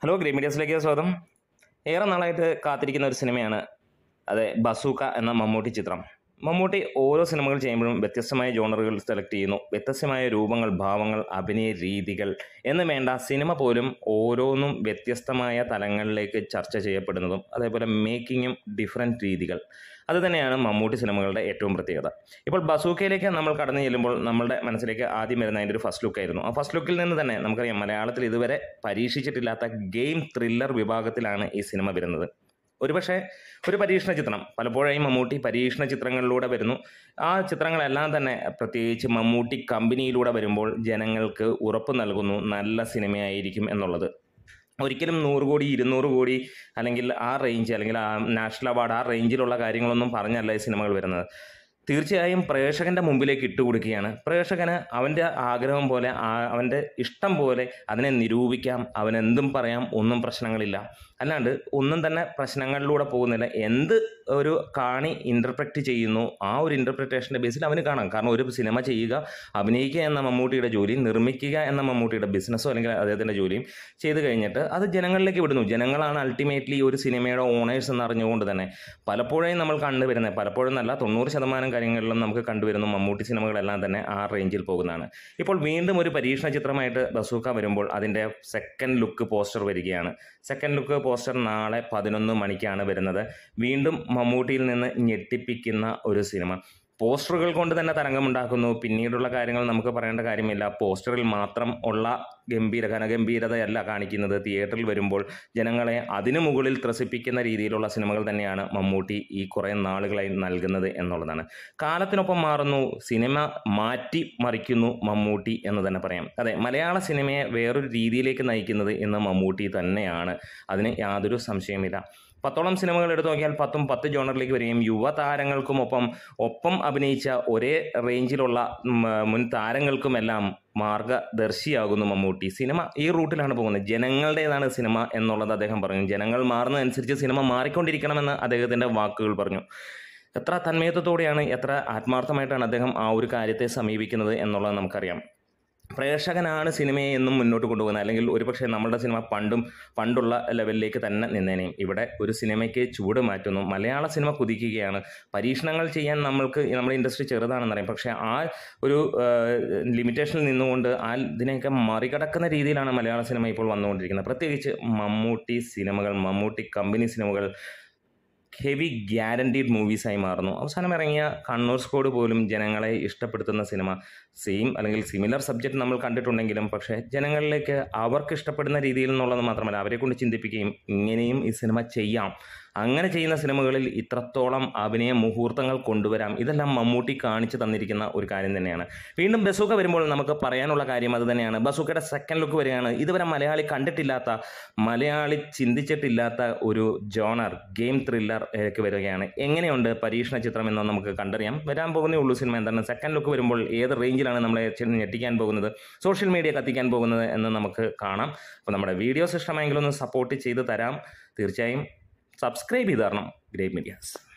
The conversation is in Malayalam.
ഹലോ ഗ്രേ മീഡിയസിലേക്ക് സ്വാഗതം ഏറെ നാളായിട്ട് കാത്തിരിക്കുന്ന ഒരു സിനിമയാണ് അതെ ബസൂക്ക എന്ന മമ്മൂട്ടി ചിത്രം മമ്മൂട്ടി ഓരോ സിനിമകൾ ചെയ്യുമ്പോഴും വ്യത്യസ്തമായ ജോണറുകൾ സെലക്ട് ചെയ്യുന്നു വ്യത്യസ്തമായ രൂപങ്ങൾ ഭാവങ്ങൾ അഭിനയ രീതികൾ എന്ന് വേണ്ട സിനിമ പോലും ഓരോന്നും വ്യത്യസ്തമായ തലങ്ങളിലേക്ക് ചർച്ച ചെയ്യപ്പെടുന്നതും അതേപോലെ മേക്കിങ്ങും ഡിഫറെൻറ്റ് രീതികൾ അത് തന്നെയാണ് മമ്മൂട്ടി സിനിമകളുടെ ഏറ്റവും പ്രത്യേകത ഇപ്പോൾ ബസൂക്കയിലേക്ക് നമ്മൾ കടന്നു ചെല്ലുമ്പോൾ നമ്മളുടെ മനസ്സിലേക്ക് ആദ്യം വരുന്ന അതിൻ്റെ ഒരു ഫസ്റ്റ് ലുക്കായിരുന്നു ആ ഫസ്റ്റ് ലുക്കിൽ നിന്ന് തന്നെ നമുക്കറിയാം മലയാളത്തിൽ ഇതുവരെ പരീക്ഷിച്ചിട്ടില്ലാത്ത ഗെയിം ത്രില്ലർ വിഭാഗത്തിലാണ് ഈ സിനിമ വരുന്നത് ഒരുപക്ഷെ ഒരു പരീക്ഷണ ചിത്രം പലപ്പോഴായി മമ്മൂട്ടി പരീക്ഷണ ചിത്രങ്ങളിലൂടെ വരുന്നു ആ ചിത്രങ്ങളെല്ലാം തന്നെ പ്രത്യേകിച്ച് മമ്മൂട്ടി കമ്പനിയിലൂടെ വരുമ്പോൾ ജനങ്ങൾക്ക് ഉറപ്പ് നൽകുന്നു നല്ല സിനിമയായിരിക്കും എന്നുള്ളത് ഒരിക്കലും നൂറ് കോടി ഇരുന്നൂറ് കോടി അല്ലെങ്കിൽ ആ റേഞ്ച് അല്ലെങ്കിൽ ആ നാഷണൽ അവാർഡ് ആ റേഞ്ചിലുള്ള കാര്യങ്ങളൊന്നും പറഞ്ഞല്ല ഈ സിനിമകൾ വരുന്നത് തീർച്ചയായും പ്രേക്ഷകൻ്റെ മുമ്പിലേക്ക് ഇട്ടുകൊടുക്കുകയാണ് പ്രേക്ഷകന് അവൻ്റെ ആഗ്രഹം പോലെ ആ- അവൻ്റെ ഇഷ്ടം പോലെ അതിനെ നിരൂപിക്കാം അവനെന്തും പറയാം ഒന്നും പ്രശ്നങ്ങളില്ല അല്ലാണ്ട് ഒന്നും തന്നെ പ്രശ്നങ്ങളിലൂടെ പോകുന്നില്ല എന്ത് ഒരു കാണി ഇൻ്റർപ്രറ്റ് ചെയ്യുന്നു ആ ഒരു ഇൻ്റർപ്രിറ്റേഷൻ്റെ ബേസിൽ അവന് കാണാം കാരണം ഒരു സിനിമ ചെയ്യുക അഭിനയിക്കുക എന്ന മമ്മൂട്ടിയുടെ ജോലിയും നിർമ്മിക്കുക എന്ന മമ്മൂട്ടിയുടെ ബിസിനസ്സോ അല്ലെങ്കിൽ അദ്ദേഹത്തിൻ്റെ ജോലിയും ചെയ്ത് കഴിഞ്ഞിട്ട് അത് ജനങ്ങളിലേക്ക് വിടുന്നു ജനങ്ങളാണ് അൾട്ടിമേറ്റ്ലി ഒരു സിനിമയുടെ ഓണേഴ്സ് എന്ന് അറിഞ്ഞുകൊണ്ട് തന്നെ പലപ്പോഴും നമ്മൾ കണ്ടുവരുന്നത് പലപ്പോഴും നല്ല തൊണ്ണൂറ് ശതമാനം കാര്യങ്ങളിലും നമുക്ക് കണ്ടുവരുന്നു മമ്മൂട്ടി സിനിമകളെല്ലാം തന്നെ ആ റേഞ്ചിൽ പോകുന്നതാണ് ഇപ്പോൾ വീണ്ടും ഒരു പരീക്ഷണ ചിത്രമായിട്ട് ബസൂക്ക വരുമ്പോൾ അതിൻ്റെ സെക്കൻഡ് ലുക്ക് പോസ്റ്റർ വരികയാണ് സെക്കൻഡ് ലുക്ക് പോസ്റ്റർ നാളെ പതിനൊന്ന് മണിക്കാണ് വരുന്നത് വീണ്ടും മമ്മൂട്ടിയിൽ നിന്ന് ഞെട്ടിപ്പിക്കുന്ന ഒരു സിനിമ പോസ്റ്ററുകൾ കൊണ്ട് തന്നെ തരംഗമുണ്ടാക്കുന്നു പിന്നീടുള്ള കാര്യങ്ങൾ നമുക്ക് പറയേണ്ട കാര്യമില്ല പോസ്റ്ററിൽ മാത്രം ഉള്ള ഗംഭീര ഘനഗംഭീരതയല്ല കാണിക്കുന്നത് തിയേറ്ററിൽ വരുമ്പോൾ ജനങ്ങളെ അതിനു മുകളിൽ ത്രസിപ്പിക്കുന്ന രീതിയിലുള്ള സിനിമകൾ തന്നെയാണ് മമ്മൂട്ടി ഈ കുറേ നാളുകളായി നൽകുന്നത് എന്നുള്ളതാണ് കാലത്തിനൊപ്പം മാറുന്നു സിനിമ മാറ്റി മറിക്കുന്നു മമ്മൂട്ടി എന്ന് തന്നെ പറയാം അതെ മലയാള സിനിമയെ വേറൊരു രീതിയിലേക്ക് നയിക്കുന്നത് ഇന്ന് മമ്മൂട്ടി തന്നെയാണ് അതിന് യാതൊരു സംശയമില്ല പത്തോളം സിനിമകൾ എടുത്തു നോക്കിയാൽ പത്തും പത്ത് ജോണറിലേക്ക് വരികയും യുവതാരങ്ങൾക്കും ഒപ്പം ഒപ്പം അഭിനയിച്ച ഒരേ റേഞ്ചിലുള്ള ഉം, മുൻ താരങ്ങൾക്കുമെല്ലാം മാർഗദർശിയാകുന്നു മമ്മൂട്ടി സിനിമ ഈ റൂട്ടിലാണ് പോകുന്നത് ജനങ്ങളുടേതാണ് സിനിമ എന്നുള്ളത് അദ്ദേഹം പറഞ്ഞു ജനങ്ങൾ മാറുന്നതനുസരിച്ച് സിനിമ മാറിക്കൊണ്ടിരിക്കണമെന്ന് അദ്ദേഹത്തിൻ്റെ വാക്കുകൾ പറഞ്ഞു എത്ര തന്മയത്വത്തോടെയാണ് എത്ര ആത്മാർത്ഥമായിട്ടാണ് അദ്ദേഹം ആ ഒരു കാര്യത്തെ സമീപിക്കുന്നത് എന്നുള്ളത് നമുക്കറിയാം പ്രേക്ഷകനാണ് സിനിമയെ എന്നും മുന്നോട്ട് കൊണ്ടുപോകുന്നത് അല്ലെങ്കിൽ ഒരുപക്ഷെ നമ്മളുടെ സിനിമ പണ്ടും പണ്ടുള്ള ലെവലിലേക്ക് തന്നെ നിന്നേനെയും ഇവിടെ ഒരു സിനിമയ്ക്ക് ചൂട് മാറ്റുന്നു മലയാള സിനിമ കുതിക്കുകയാണ് പരീക്ഷണങ്ങൾ ചെയ്യാൻ നമ്മൾക്ക് നമ്മുടെ ഇൻഡസ്ട്രി ചെറുതാണെന്നറിയാം പക്ഷേ ആ ഒരു ലിമിറ്റേഷനിൽ നിന്നുകൊണ്ട് ആ ഇതിനെയൊക്കെ മറികടക്കുന്ന രീതിയിലാണ് മലയാള സിനിമ ഇപ്പോൾ വന്നുകൊണ്ടിരിക്കുന്നത് പ്രത്യേകിച്ച് മമ്മൂട്ടി സിനിമകൾ മമ്മൂട്ടി കമ്പനി സിനിമകൾ ഹെവി ഗ്യാരണ്ടീഡ് മൂവീസായി മാറുന്നു അവസാനം ഇറങ്ങിയ കണ്ണൂർ സ്കോഡ് പോലും ജനങ്ങളെ ഇഷ്ടപ്പെടുത്തുന്ന സിനിമ സെയിം അല്ലെങ്കിൽ സിമിലർ സബ്ജക്റ്റ് നമ്മൾ കണ്ടിട്ടുണ്ടെങ്കിലും പക്ഷേ ജനങ്ങളിലേക്ക് അവർക്ക് ഇഷ്ടപ്പെടുന്ന രീതിയിൽ എന്നുള്ളത് മാത്രമല്ല അവരെ കൊണ്ട് ചിന്തിപ്പിക്കുകയും ഇങ്ങനെയും ഈ സിനിമ ചെയ്യാം അങ്ങനെ ചെയ്യുന്ന സിനിമകളിൽ ഇത്രത്തോളം അഭിനയ മുഹൂർത്തങ്ങൾ കൊണ്ടുവരാം ഇതെല്ലാം മമ്മൂട്ടി കാണിച്ചു തന്നിരിക്കുന്ന ഒരു കാര്യം തന്നെയാണ് വീണ്ടും ബസൂക്ക വരുമ്പോൾ നമുക്ക് പറയാനുള്ള കാര്യം അത് തന്നെയാണ് ബസൂക്കയുടെ സെക്കൻഡ് ലുക്ക് വരികയാണ് ഇതുവരെ മലയാളി കണ്ടിട്ടില്ലാത്ത മലയാളി ചിന്തിച്ചിട്ടില്ലാത്ത ഒരു ജോണർ ഗെയിം ത്രില്ലർ ഒക്കെ വരികയാണ് എങ്ങനെയുണ്ട് പരീക്ഷണ ചിത്രം എന്ന് നമുക്ക് കണ്ടറിയാം വരാൻ പോകുന്നേ ഉള്ളൂ സിനിമ എന്താണ് സെക്കൻഡ് ലുക്ക് വരുമ്പോൾ ഏത് റേഞ്ചിലാണ് നമ്മളെ ചെന്ന് ഞെട്ടിക്കാൻ പോകുന്നത് സോഷ്യൽ മീഡിയ കത്തിക്കാൻ പോകുന്നത് എന്ന് നമുക്ക് കാണാം അപ്പോൾ നമ്മുടെ വീഡിയോസ് ഇഷ്ടമായെങ്കിൽ ഒന്ന് സപ്പോർട്ട് ചെയ്ത് തരാം തീർച്ചയായും സബ്സ്ക്രൈബ് ചെയ്ത് തരണം ഗ്രേറ്റ് മീഡിയാസ്